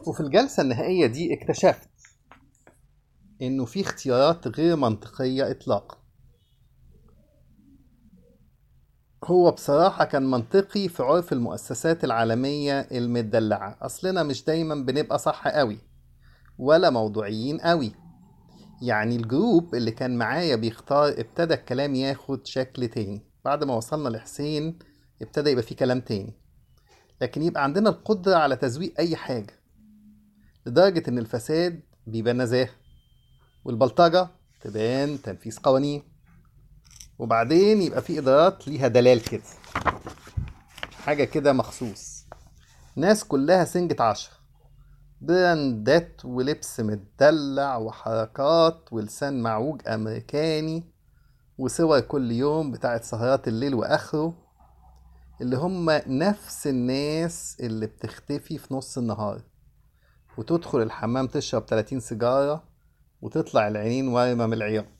وفي الجلسة النهائية دي اكتشفت إنه في اختيارات غير منطقية إطلاقا هو بصراحة كان منطقي في عرف المؤسسات العالمية المدلعة أصلنا مش دايما بنبقى صح قوي ولا موضوعيين قوي يعني الجروب اللي كان معايا بيختار ابتدى الكلام ياخد شكل تاني بعد ما وصلنا لحسين ابتدى يبقى فيه كلام تاني لكن يبقى عندنا القدرة على تزويق أي حاجة لدرجة إن الفساد بيبان نزاهة والبلطجة تبان تنفيذ قوانين وبعدين يبقى في إدارات ليها دلال كده حاجة كده مخصوص ناس كلها سنجة عشرة براندات ولبس متدلع وحركات ولسان معوج أمريكاني وصور كل يوم بتاعت سهرات الليل وآخره اللي هم نفس الناس اللي بتختفي في نص النهار وتدخل الحمام تشرب 30 سيجارة وتطلع العينين وارمة من العياط